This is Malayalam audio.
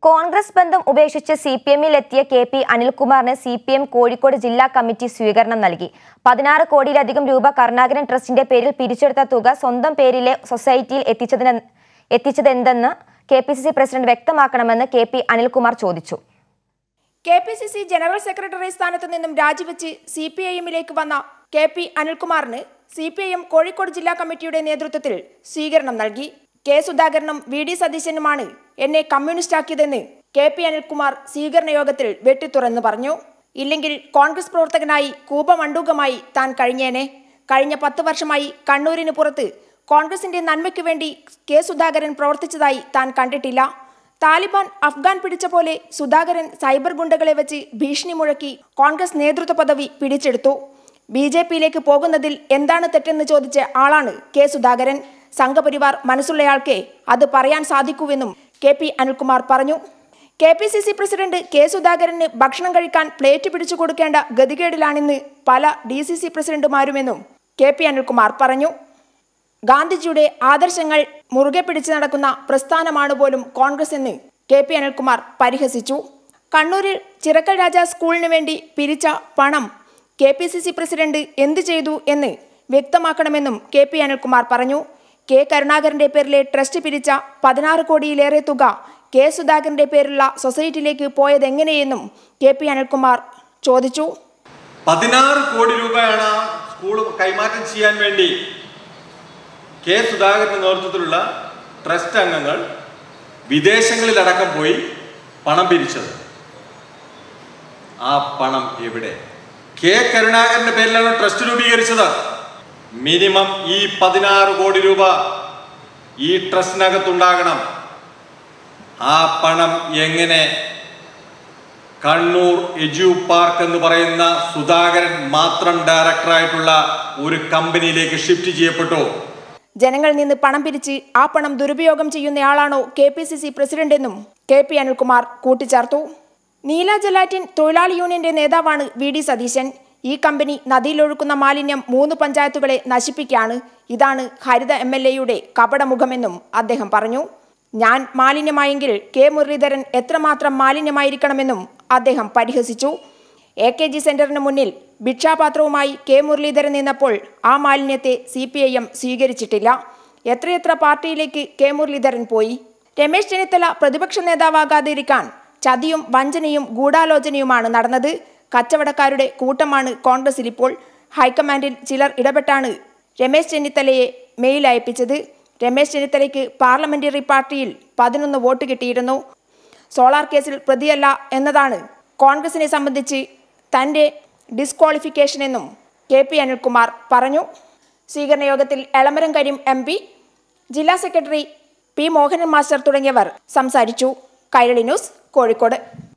കോൺഗ്രസ് ബന്ധം ഉപേക്ഷിച്ച് സി പി എമ്മിലെത്തിയ കെ പി അനിൽകുമാറിന് സി പി എം കോഴിക്കോട് ജില്ലാ കമ്മിറ്റി സ്വീകരണം നൽകി പതിനാറ് കോടിയിലധികം രൂപ കരുണാകരൻ ട്രസ്റ്റിന്റെ പേരിൽ പിരിച്ചെടുത്ത തുക സ്വന്തം പേരിലെ സൊസൈറ്റിയിൽ എത്തിച്ചതിന് എത്തിച്ചതെന്തെന്ന് K P C C president വ്യക്തമാക്കണമെന്ന് കെ പി അനിൽകുമാർ ചോദിച്ചു K P C C general secretary സ്ഥാനത്ത് നിന്നും രാജിവെച്ച് സി പി ഐ എമ്മിലേക്ക് വന്ന കെ പി അനിൽകുമാറിന് C P I M Kozhikode ജില്ലാ കമ്മിറ്റിയുടെ നേതൃത്വത്തിൽ സ്വീകരണം നൽകി കെ സുധാകരനും വി ഡി സതീശനുമാണ് എന്നെ കമ്മ്യൂണിസ്റ്റാക്കിയതെന്ന് കെ പി അനിൽകുമാർ സ്വീകരണ യോഗത്തിൽ വെട്ടിത്തുറന്ന് പറഞ്ഞു ഇല്ലെങ്കിൽ കോൺഗ്രസ് പ്രവർത്തകനായി കൂപമണ്ടൂകമായി താൻ കഴിഞ്ഞേനെ കഴിഞ്ഞ പത്ത് വർഷമായി കണ്ണൂരിന് പുറത്ത് കോൺഗ്രസിന്റെ നന്മയ്ക്കു വേണ്ടി കെ സുധാകരൻ പ്രവർത്തിച്ചതായി താൻ കണ്ടിട്ടില്ല താലിബാൻ അഫ്ഗാൻ പിടിച്ച പോലെ സുധാകരൻ സൈബർ ഗുണ്ടകളെ വെച്ച് ഭീഷണി മുഴക്കി കോൺഗ്രസ് നേതൃത്വ പദവി പിടിച്ചെടുത്തു ബി ജെ പിയിലേക്ക് പോകുന്നതിൽ എന്താണ് തെറ്റെന്ന് ചോദിച്ച ആളാണ് കെ സുധാകരൻ സംഘപരിവാർ മനസ്സുള്ളയാൾക്കേ അത് പറയാൻ സാധിക്കൂവെന്നും കെ പി അനിൽകുമാർ പറഞ്ഞു K P C C president K സുധാകരന് ഭക്ഷണം കഴിക്കാൻ പ്ലേറ്റ് പിടിച്ചു കൊടുക്കേണ്ട ഗതികേടിലാണിന്ന് പല ഡി സി സി പ്രസിഡന്റുമാരുമെന്നും കെ പി അനിൽകുമാർ പറഞ്ഞു ഗാന്ധിജിയുടെ ആദർശങ്ങൾ മുറുകെ പിടിച്ചു നടക്കുന്ന പ്രസ്ഥാനമാണ് പോലും കോൺഗ്രസ് എന്ന് കെ പി അനിൽകുമാർ പരിഹസിച്ചു കണ്ണൂരിൽ ചിറക്കൽ രാജ സ്കൂളിന് വേണ്ടി പിരിച്ച പണം K P C C president എന്ത് ചെയ്തു എന്ന് വ്യക്തമാക്കണമെന്നും കെ പി അനിൽകുമാർ പറഞ്ഞു കെ കരുണാകരന്റെ പേരിലെ ട്രസ്റ്റ് പിരിച്ച പതിനാറ് കോടിയിലേറെ തുക കെ സുധാകരന്റെ പേരിലുള്ള സൊസൈറ്റിയിലേക്ക് പോയതെങ്ങനെയെന്നും കെ പി അനിൽകുമാർ ചോദിച്ചു പതിനാറ് കോടി രൂപയാണ് ആ സ്കൂൾ കൈമാറ്റം ചെയ്യാൻ വേണ്ടി കെ സുധാകരന്റെ നേതൃത്വത്തിലുള്ള ട്രസ്റ്റ് അംഗങ്ങൾ വിദേശങ്ങളിലടക്കം പോയി പണം പിരിച്ചത് ആ പണം എവിടെ കെ കരുണാകരന്റെ പേരിലാണ് ട്രസ്റ്റ് രൂപീകരിച്ചത് മിനിമം ഈ പതിനാറ് കോടി രൂപ ഈ ട്രസ്റ്റിനകത്തുണ്ടാകണം ആ പണം എങ്ങനെ കണ്ണൂർ എജു പാർക്ക് എന്ന് പറയുന്ന സുധാകരൻ മാത്രം ഡയറക്ടറായിട്ടുള്ള ഒരു കമ്പനിയിലേക്ക് ഷിഫ്റ്റ് ചെയ്യപ്പെട്ടു ജനങ്ങളിൽ നിന്ന് പണം പിരിച്ച് ആ പണം ദുരുപയോഗം ചെയ്യുന്നയാളാണോ K P C C president എന്നും കെ പി അനിൽകുമാർ കൂട്ടിച്ചേർത്തു നീല ജലാറ്റിൻ തൊഴിലാളി യൂണിയന്റെ നേതാവാണ് വി ഡി സതീശൻ ഈ കമ്പനി നദിയിലൊഴുക്കുന്ന മാലിന്യം മൂന്ന് പഞ്ചായത്തുകളെ നശിപ്പിക്കാണ് ഇതാണ് ഹരിത എം എൽ എയുടെ കപടമുഖമെന്നും അദ്ദേഹം പറഞ്ഞു ഞാൻ മാലിന്യമായെങ്കിൽ കെ മുരളീധരൻ എത്രമാത്രം മാലിന്യമായിരിക്കണമെന്നും അദ്ദേഹം പരിഹസിച്ചു എ കെ ജി സെന്ററിന് മുന്നിൽ ഭിക്ഷാപാത്രവുമായി കെ മുരളീധരൻ നിന്നപ്പോൾ ആ മാലിന്യത്തെ സി പി ഐ എം സ്വീകരിച്ചിട്ടില്ല എത്രയെത്ര പാർട്ടിയിലേക്ക് കെ മുരളീധരൻ പോയി രമേശ് ചെന്നിത്തല പ്രതിപക്ഷ നേതാവാകാതിരിക്കാൻ ചതിയും വഞ്ചനയും ഗൂഢാലോചനയുമാണ് നടന്നത് കച്ചവടക്കാരുടെ കൂട്ടമാണ് കോൺഗ്രസിൽ ഇപ്പോൾ ഹൈക്കമാൻഡിൽ ചിലർ ഇടപെട്ടാണ് രമേശ് ചെന്നിത്തലയെ മെയിൽ അയപ്പിച്ചത് രമേശ് ചെന്നിത്തലയ്ക്ക് പാർലമെന്ററി പാർട്ടിയിൽ പതിനൊന്ന് വോട്ട് കിട്ടിയിരുന്നു സോളാർ കേസിൽ പ്രതിയല്ല എന്നതാണ് കോൺഗ്രസിനെ സംബന്ധിച്ച് തൻ്റെ ഡിസ്ക്വാളിഫിക്കേഷൻ എന്നും കെ പി അനിൽകുമാർ പറഞ്ഞു സ്വീകരണ യോഗത്തിൽ എളമരം കരീം എം പി ജില്ലാ സെക്രട്ടറി പി മോഹനൻ മാസ്റ്റർ തുടങ്ങിയവർ സംസാരിച്ചു കൈരളി ന്യൂസ് കോഴിക്കോട്